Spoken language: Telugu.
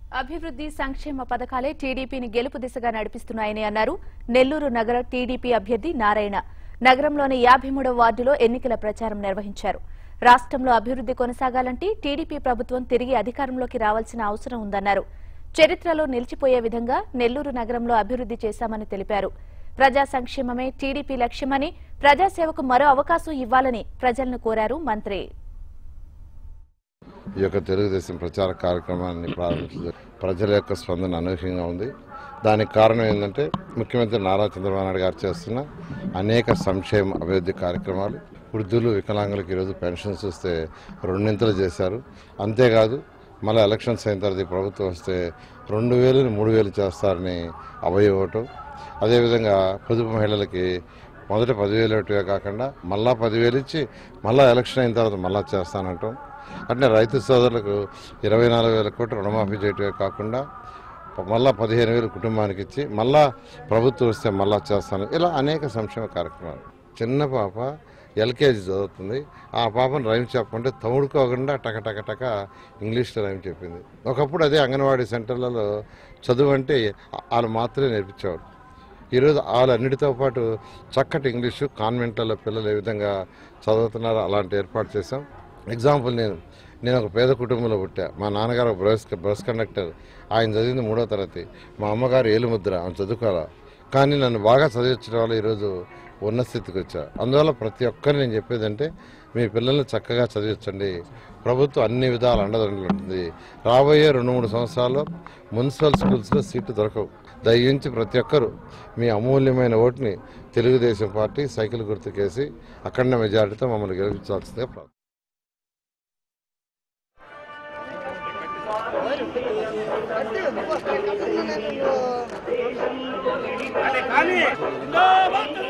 అభివృద్ధి సంక్షేమ పథకాలే టీడీపీని గెలుపు దిశగా నడిపిస్తున్నాయని అన్నారు నెల్లూరు నగర టీడీపీ అభ్యర్థి నారాయణ నగరంలోని యాభై మూడవ వార్డులో ఎన్నికల ప్రచారం నిర్వహించారు రాష్ట్రంలో అభివృద్ధి కొనసాగాలంటే టీడీపీ ప్రభుత్వం తిరిగి అధికారంలోకి రావాల్సిన అవసరం ఉందన్నారు చరిత్రలో నిలిచిపోయే విధంగా నెల్లూరు నగరంలో అభివృద్ధి చేశామని తెలిపారు ప్రజా సంక్షేమమే టీడీపీ లక్ష్యమని ప్రజాసేవకు మరో అవకాశం ఇవ్వాలని ప్రజలను కోరారు మంత్రి ఈ యొక్క తెలుగుదేశం ప్రచార కార్యక్రమాన్ని ప్రారంభించడం ప్రజల యొక్క స్పందన అనూహ్యంగా ఉంది దానికి కారణం ఏంటంటే ముఖ్యమంత్రి నారా చంద్రబాబు నాయుడు గారు చేస్తున్న అనేక సంక్షేమ అభివృద్ధి కార్యక్రమాలు వృద్ధులు వికలాంగులకు ఈరోజు పెన్షన్స్ వస్తే రెండింతలు చేశారు అంతేకాదు మళ్ళీ ఎలక్షన్స్ అయిన తర్వాత ఈ ప్రభుత్వం వస్తే రెండు వేలు మూడు వేలు చేస్తారని అభయవటం అదేవిధంగా పొదుపు మహిళలకి మొదట పదివేలు ఒకటివే కాకుండా మళ్ళా పదివేలు ఇచ్చి మళ్ళా ఎలక్షన్ అయిన తర్వాత మళ్ళా చేస్తానంటాం అంటే రైతు సోదరులకు ఇరవై నాలుగు వేల కోట్లు రుణమాఫీ చేయటమే కాకుండా మళ్ళా పదిహేను వేలు కుటుంబానికి ఇచ్చి మళ్ళా ప్రభుత్వం వస్తే మళ్ళా చేస్తాను ఇలా అనేక సంక్షేమ కార్యక్రమాలు చిన్న పాప ఎల్కేజీ చదువుతుంది ఆ పాపను రైమ్ చెప్పమంటే తముడుకోకుండా టక టక టక ఇంగ్లీష్లో రైమ్ చెప్పింది ఒకప్పుడు అదే అంగన్వాడీ సెంటర్లలో చదువు అంటే వాళ్ళు మాత్రమే నేర్పించేవాడు ఈరోజు వాళ్ళన్నిటితో పాటు చక్కటి ఇంగ్లీషు కాన్వెంట్లలో పిల్లలు ఏ విధంగా చదువుతున్నారో అలాంటి ఏర్పాటు చేశాం ఎగ్జాంపుల్ నేను నేను ఒక పేద కుటుంబంలో పుట్టా మా నాన్నగారు ఒక బస్ బస్ కండక్టర్ ఆయన చదివింది మూడో తరగతి మా అమ్మగారు ఏలుముద్ర ఆమె చదువుకోవాలా కానీ నన్ను బాగా చదివించడం వల్ల ఈరోజు ఉన్న స్థితికి వచ్చా అందువల్ల ప్రతి ఒక్కరిని నేను చెప్పేదంటే మీ పిల్లల్ని చక్కగా చదివించండి ప్రభుత్వం అన్ని విధాలు అండదండలు ఉంటుంది రాబోయే రెండు మూడు సంవత్సరాల్లో మున్సిపల్ స్కూల్స్లో సీట్లు దొరకవు దయించి ప్రతి ఒక్కరూ మీ అమూల్యమైన ఓటుని తెలుగుదేశం పార్టీ సైకిల్ గుర్తుకేసి అఖండ మెజారిటీతో మమ్మల్ని గెలిపించాల్సిందిగా ప్రార్థన కానీ జిందాబాద్